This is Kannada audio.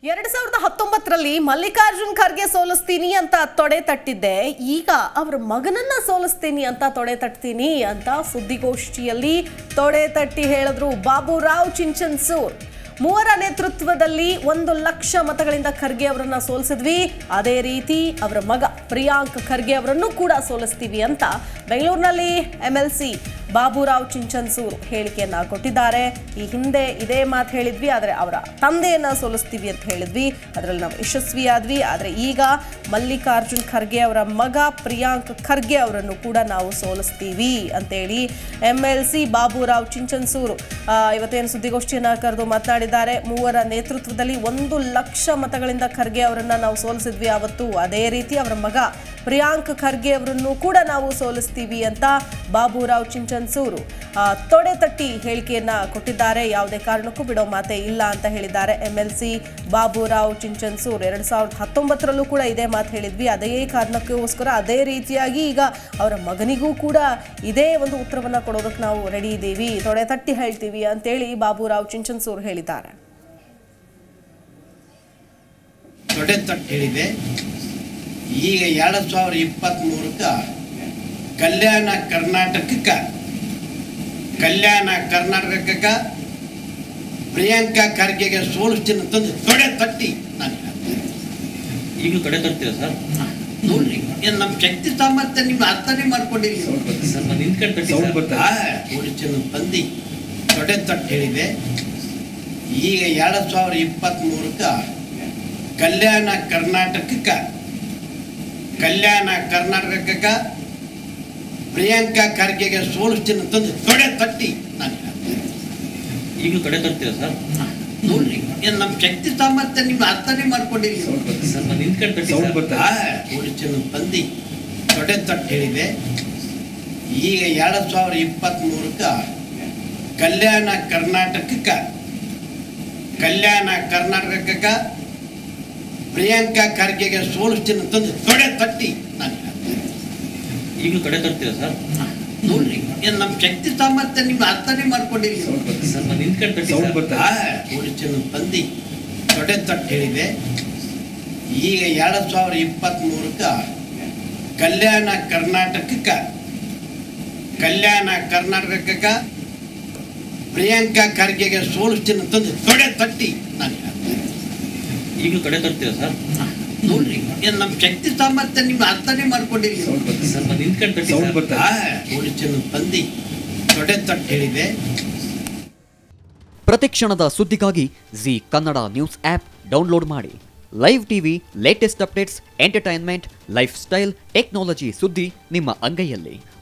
ಎರಡ್ ಸಾವಿರದ ಹತ್ತೊಂಬತ್ತರಲ್ಲಿ ಮಲ್ಲಿಕಾರ್ಜುನ್ ಖರ್ಗೆ ಸೋಲಿಸ್ತೀನಿ ಅಂತ ತೊಡೆ ತಟ್ಟಿದ್ದೆ ಈಗ ಅವ್ರ ಮಗನನ್ನ ಸೋಲಿಸ್ತೀನಿ ಅಂತ ತೊಡೆ ತಟ್ತೀನಿ ಅಂತ ಸುದ್ದಿಗೋಷ್ಠಿಯಲ್ಲಿ ತೊಡೆ ತಟ್ಟಿ ಹೇಳಿದ್ರು ಬಾಬುರಾವ್ ಚಿಂಚನ್ಸೂರ್ ಮೂವರ ನೇತೃತ್ವದಲ್ಲಿ ಒಂದು ಲಕ್ಷ ಮತಗಳಿಂದ ಖರ್ಗೆ ಅವರನ್ನ ಸೋಲಿಸಿದ್ವಿ ಅದೇ ರೀತಿ ಅವರ ಮಗ ಪ್ರಿಯಾಂಕ್ ಖರ್ಗೆ ಅವರನ್ನು ಕೂಡ ಸೋಲಿಸ್ತೀವಿ ಅಂತ ಬೆಂಗಳೂರಿನಲ್ಲಿ M L C Baburao Chinchansur ಹೇಳಿಕೆಯನ್ನ ಕೊಟ್ಟಿದ್ದಾರೆ ಈ ಹಿಂದೆ ಇದೇ ಮಾತು ಹೇಳಿದ್ವಿ ಆದರೆ ಅವರ ತಂದೆಯನ್ನ ಸೋಲಿಸ್ತೀವಿ ಅಂತ ಹೇಳಿದ್ವಿ ಅದರಲ್ಲಿ ನಾವು ಯಶಸ್ವಿಯಾದ್ವಿ ಆದರೆ ಈಗ ಮಲ್ಲಿಕಾರ್ಜುನ್ ಖರ್ಗೆ ಅವರ ಮಗ ಪ್ರಿಯಾಂಕ್ ಖರ್ಗೆ ಅವರನ್ನು ಕೂಡ ನಾವು ಸೋಲಿಸ್ತೀವಿ ಅಂತೇಳಿ M L C Baburao Chinchansur ಆ, ಇವತ್ತೇನು ಸುದ್ದಿಗೋಷ್ಠಿಯನ್ನ ಕರೆದು ಮಾತನಾಡಿದ್ದಾರೆ ಮೂವರ ನೇತೃತ್ವದಲ್ಲಿ ಒಂದು ಲಕ್ಷ ಮತಗಳಿಂದ ಖರ್ಗೆ ಅವರನ್ನ ನಾವು ಸೋಲಿಸಿದ್ವಿ ಅವತ್ತು ಅದೇ ರೀತಿ ಅವರ ಮಗ ಪ್ರಿಯಾಂಕ್ ಖರ್ಗೆ ಅವರನ್ನು ಕೂಡ ನಾವು ಸೋಲಿಸ್ತೀವಿ ಅಂತ ಬಾಬುರಾವ್ ಚಿಂಚನ್ಸೂರು ಆ, ತೊಡೆ ತಟ್ಟಿ ಹೇಳಿಕೆಯನ್ನ ಕೊಟ್ಟಿದ್ದಾರೆ ಯಾವುದೇ ಕಾರಣಕ್ಕೂ ಬಿಡೋ ಮಾತೇ ಇಲ್ಲ ಅಂತ ಹೇಳಿದ್ದಾರೆ M L C Baburao Chinchansur ಎರಡ್ ಸಾವಿರದ ಹತ್ತೊಂಬತ್ತರಲ್ಲೂ ಕೂಡ ಇದೇ ಮಾತು ಹೇಳಿದ್ವಿ ಅದೇ ಕಾರಣಕ್ಕೋಸ್ಕರ ಅದೇ ರೀತಿಯಾಗಿ ಈಗ ಅವರ ಮಗನಿಗೂ ಕೂಡ ಇದೇ ಒಂದು ಉತ್ತರವನ್ನ ಕೊಡೋದಕ್ಕೆ ನಾವು ರೆಡಿ ಇದ್ದೀವಿ ತೊಡೆ ತಟ್ಟಿ ಹೇಳ್ತೀವಿ ಅಂತೇಳಿ ಬಾಬುರಾವ್ ಚಿಂಚನ್ಸೂರ್ ಹೇಳಿದ್ದಾರೆ ತೊಡೆ ತಟ್ಟು ಹೇಳಿದೆ ಈಗ ಎರಡು ಸಾವಿರ ಇಪ್ಪತ್ತ್ಮೂರಕ್ಕೆ ಕಲ್ಯಾಣ ಕರ್ನಾಟಕಕ್ಕೆ ಕಲ್ಯಾಣ ಕರ್ನಾಟಕಕ್ಕೆ ಪ್ರಿಯಾಂಕಾ ಖರ್ಗೆಗೆ ಸೋಲಿಸ್ತೀನಿ ಅಂತಂದು ತೊಡೆ ತಟ್ಟಿ ನಾನು ಹೇಳ್ತೇನೆ. ಈಗಲೂ ತಡೆ ತರ್ತೀರಾ ಸರ್ ನೋಡ್ರಿ ಏನ್ ನಮ್ಮ ಶಕ್ತಿ ಸಾಮರ್ಥ್ಯ ನೀವು ಅರ್ಥನೇ ಮಾಡ್ಕೊಂಡಿರಿ ಸ್ವಲ್ಪ ನಿಂತ್ಕೊಂಡು ತಟ್ಟಿ Sound ಸರ್. ಬರ್ತದೆ. ಸೋಲಿಸ್ತೀನಿ ತಂದು ತೊಡೆ ತಟ್ಟು ಹೇಳಿದೆ ಈಗ ಎರಡು ಸಾವಿರ ಇಪ್ಪತ್ತ್ಮೂರಕ್ಕೆ ಕಲ್ಯಾಣ ಕರ್ನಾಟಕಕ್ಕೆ ಕಲ್ಯಾಣ ಕರ್ನಾಟಕಕ್ಕೆ ಪ್ರಿಯಾಂಕಾ ಖರ್ಗೆಗೆ ಸೋಲಿಸ್ತೀನಿ ಅಂತಂದು ತೊಡೆ ತಟ್ಟಿ ನಾನು ಹೇಳ್ತೇನೆ. ಈಗಲೂ ತಡೆ ತರ್ತೀರಾ ಸರ್ ನೋಡ್ರಿ ಏನ್ ನಮ್ಮ ಶಕ್ತಿ ಸಾಮರ್ಥ್ಯ ನೀವು ಅರ್ಥನೇ ಮಾಡ್ಕೊಂಡಿರಿ ಸ್ವಲ್ಪ ನಿಂತ್ಕೊಂಡು ತಟ್ಟಿ Sound ಸರ್. ಬರ್ತದೆ. ಪೊಲೀಸನ್ನು ತಂದು ತೊಡೆ ತಟ್ಟು ಹೇಳಿದೆ ಈಗ ಎರಡು ಸಾವಿರ ಇಪ್ಪತ್ತ್ಮೂರಕ್ಕೆ ಕಲ್ಯಾಣ ಕರ್ನಾಟಕಕ್ಕೆ ಕಲ್ಯಾಣ ಕರ್ನಾಟಕಕ್ಕೆ ಪ್ರಿಯಾಂಕಾ ಖರ್ಗೆಗೆ ಸೋಲಿಸ್ತೀನಿ ಅಂತಂದು ತೊಡೆ ತಟ್ಟಿ ನಾನು ಹೇಳ್ತೇನೆ. ಈಗಲೂ ತಡೆ ತರ್ತೀರಾ ಸರ್ ನೋಡ್ರಿ ಏನ್ ನಮ್ಮ ಶಕ್ತಿ ಸಾಮರ್ಥ್ಯ ನೀವು ಅರ್ಥನೇ ಮಾಡ್ಕೊಂಡಿರಿ ಸ್ವಲ್ಪ ನಿಂತ್ಕೊಂಡು ತಟ್ಟಿ Sound ಸರ್. ಬರ್ತದೆ. ಪೊಲೀಸನ್ನು ತಂದು ತೊಡೆ ತಟ್ಟು ಹೇಳಿದೆ ಈಗ ಎರಡು ಸಾವಿರ ಇಪ್ಪತ್ತ್ಮೂರಕ್ಕೆ ಕಲ್ಯಾಣ ಕರ್ನಾಟಕಕ್ಕೆ ಕಲ್ಯಾಣ ಕರ್ನಾಟಕಕ್ಕೆ ಪ್ರಿಯಾಂಕಾ ಖರ್ಗೆಗೆ ಸೋಲಿಸ್ತೀನಿ ಅಂತಂದು ತೊಡೆ ತಟ್ಟಿ ನಾನು ಹೇಳ್ತೇನೆ. ಈಗಲೂ ತಡೆ ತರ್ತೀರಾ ಸರ್ ನೋಡ್ರಿ ಏನ್ ನಮ್ಮ ಶಕ್ತಿ ಸಾಮರ್ಥ್ಯ ನೀವು ಅರ್ಥನೇ ಮಾಡ್ಕೊಂಡಿರಿ ಸ್ವಲ್ಪ ನಿಂತ್ಕೊಂಡು ತಟ್ಟಿ Sound ಸರ್. ಬರ್ತದೆ. ಪೊಲೀಸನ್ನು ತಂದು ತೊಡೆ ತಟ್ಟು ಹೇಳಿದೆ ಪ್ರತಿಕ್ಷಣದ ಸುದ್ದಿಗಾಗಿ Zee Kannada news app download ಮಾಡಿ live TV latest updates entertainment lifestyle technology ಸುದ್ದಿ ನಿಮ್ಮ ಅಂಗೈಯಲ್ಲಿ